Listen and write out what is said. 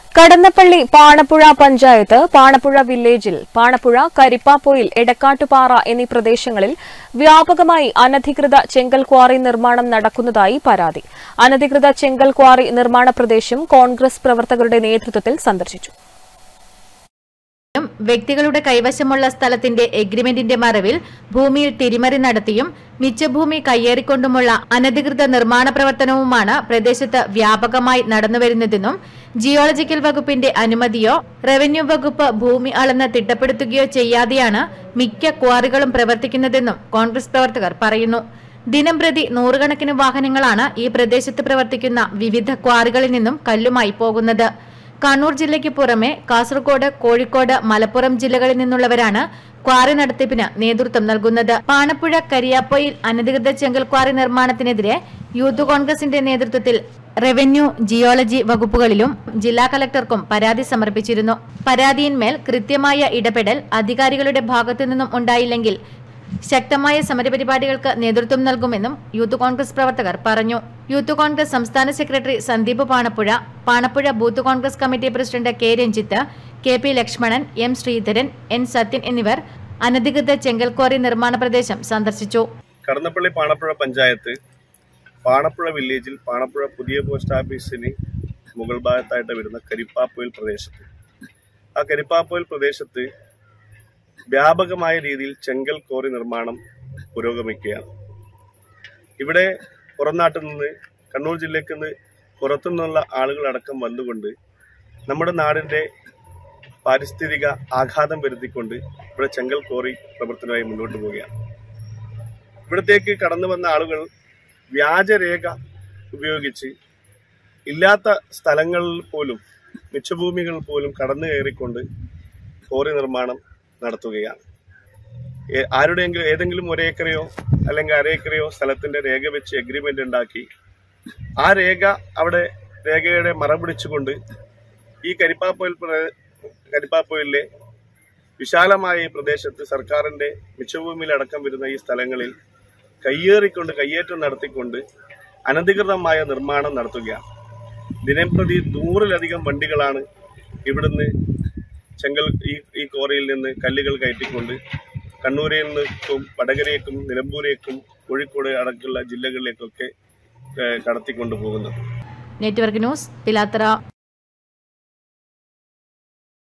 കടന്നപ്പള്ളി പാണപ്പുഴ പഞ്ചായത്ത് പാണപ്പുഴ വില്ലേജിൽ പാണപ്പുഴ കരിപ്പാപ്പൊയിൽ എടക്കാട്ടുപാറ എന്നീ പ്രദേശങ്ങളിൽ വ്യാപകമായി അനധികൃത ചെങ്കൽ ക്വാറി നിർമ്മാണം നടക്കുന്നതായി പരാതി അനധികൃത ചെങ്കൽ ക്വാറി നിർമ്മാണ പ്രദേശം കോൺഗ്രസ് പ്രവർത്തകരുടെ നേതൃത്വത്തിൽ സന്ദർശിച്ചു ും വ്യക്തികളുടെ കൈവശമുള്ള സ്ഥലത്തിന്റെ എഗ്രിമെന്റിന്റെ മറവിൽ ഭൂമിയിൽ തിരിമറി നടത്തിയും മിച്ചഭൂമി കയ്യേറിക്കൊണ്ടുമുള്ള അനധികൃത നിർമ്മാണ പ്രവർത്തനവുമാണ് പ്രദേശത്ത് വ്യാപകമായി നടന്നുവരുന്നതെന്നും ജിയോളജിക്കൽ വകുപ്പിന്റെ അനുമതിയോ റവന്യൂ വകുപ്പ് ഭൂമി അളന്ന് തിട്ടപ്പെടുത്തുകയോ ചെയ്യാതെയാണ് മിക്ക ക്വാറികളും പ്രവർത്തിക്കുന്നതെന്നും കോൺഗ്രസ് പ്രവർത്തകർ പറയുന്നു ദിനംപ്രതി നൂറുകണക്കിന് വാഹനങ്ങളാണ് ഈ പ്രദേശത്ത് പ്രവർത്തിക്കുന്ന വിവിധ ക്വാറികളിൽ നിന്നും കല്ലുമായി പോകുന്നത് കണ്ണൂർ ജില്ലയ്ക്ക് പുറമെ കാസർഗോഡ് കോഴിക്കോട് മലപ്പുറം ജില്ലകളിൽ നിന്നുള്ളവരാണ് ക്വാറി നടത്തിപ്പിന് നേതൃത്വം നൽകുന്നത് പാണപ്പുഴ കരിയാപ്പൊയിൽ അനധികൃത ചെങ്കൽ ക്വാറി നിർമ്മാണത്തിനെതിരെ യൂത്ത് കോൺഗ്രസിന്റെ നേതൃത്വത്തിൽ റവന്യൂ ജിയോളജി വകുപ്പുകളിലും ജില്ലാ കലക്ടർക്കും പരാതി സമർപ്പിച്ചിരുന്നു പരാതിയിന്മേൽ കൃത്യമായ ഇടപെടൽ അധികാരികളുടെ ഭാഗത്തു നിന്നും ഉണ്ടായില്ലെങ്കിൽ ശക്തമായ സമരപരിപാടികൾക്ക് നേതൃത്വം നൽകുമെന്നും യൂത്ത് കോൺഗ്രസ് പ്രവർത്തകർ പറഞ്ഞു യൂത്ത് കോൺഗ്രസ് സംസ്ഥാന secretary Sandeep Panappuzha Panappuzha booth Congress committee president K Ranjith K P Lakshmanan M Sreedharan N Sathyan എന്നിവർ അനധികൃത ചെങ്കൽക്വാറി നിർമ്മാണ പ്രദേശം സന്ദർശിച്ചു കടന്നപ്പള്ളി പാണപ്പുഴ പഞ്ചായത്ത് പാണപ്പുഴ വില്ലേജിൽ പാണപ്പുഴ പുതിയ പോസ്റ്റ് ഓഫീസിന് മുകൾ ഭാഗത്തായിട്ട് വരുന്ന കരിപ്പാപ്പൊയിൽ പ്രദേശത്ത് ആ കരിപ്പാപ്പൊയിൽ പ്രദേശത്ത് വ്യാപകമായ രീതിയിൽ ചെങ്കൽ കോറി നിർമ്മാണം പുരോഗമിക്കുകയാണ് ഇവിടെ പുറംനാട്ടിൽ നിന്ന് കണ്ണൂർ ജില്ലയ്ക്ക് നിന്ന് പുറത്തുനിന്നുള്ള ആളുകളടക്കം വന്നുകൊണ്ട് നമ്മുടെ നാടിൻ്റെ പാരിസ്ഥിതിക ആഘാതം വരുത്തിക്കൊണ്ട് ഇവിടെ ചെങ്കൽ കോറി പ്രവർത്തനമായി മുന്നോട്ട് പോവുകയാണ് ഇവിടത്തേക്ക് കടന്നു വന്ന ആളുകൾ വ്യാജരേഖ ഉപയോഗിച്ച് ഇല്ലാത്ത സ്ഥലങ്ങളിൽ പോലും മിച്ചഭൂമികൾ പോലും കടന്നു കയറിക്കൊണ്ട് കോറി നിർമ്മാണം നടത്തുകയാണ് ഏ- ആരുടെയെങ്കിലും ഏതെങ്കിലും ഒരേക്കറയോ അല്ലെങ്കിൽ അരേക്കറയോ സ്ഥലത്തിന്റെ രേഖ വെച്ച് എഗ്രിമെന്റ് ഉണ്ടാക്കി ആ രേഖ അവിടെ രേഖയുടെ മറപിടിച്ചുകൊണ്ട് ഈ കരിപ്പാപ്പൊയിൽ പ്ര- കരിപ്പാപ്പൊയിലെ വിശാലമായ ഈ പ്രദേശത്ത് സർക്കാരിന്റെ മിച്ചഭൂമിയിലടക്കം വരുന്ന ഈ സ്ഥലങ്ങളിൽ കയ്യേറിക്കൊണ്ട് കയ്യേറ്റം നടത്തിക്കൊണ്ട് അനധികൃതമായ നിർമ്മാണം നടത്തുകയാണ് ദിനംപ്രതി നൂറിലധികം വണ്ടികളാണ് ഇവിടുന്ന് ചെങ്കൽ ഈ ഈ കോറിയിൽ നിന്ന് കല്ലുകൾ കയറ്റിക്കൊണ്ട് കണ്ണൂരിൽ നിന്നും വടകരയേക്കും നിലമ്പൂരേക്കും കോഴിക്കോട് അടക്കമുള്ള ജില്ലകളിലേക്കൊക്കെ ഏഹ്, കടത്തിക്കൊണ്ടു പോകുന്നത് നെറ്റ്വർക്ക് ന്യൂസ് പിലാത്തറ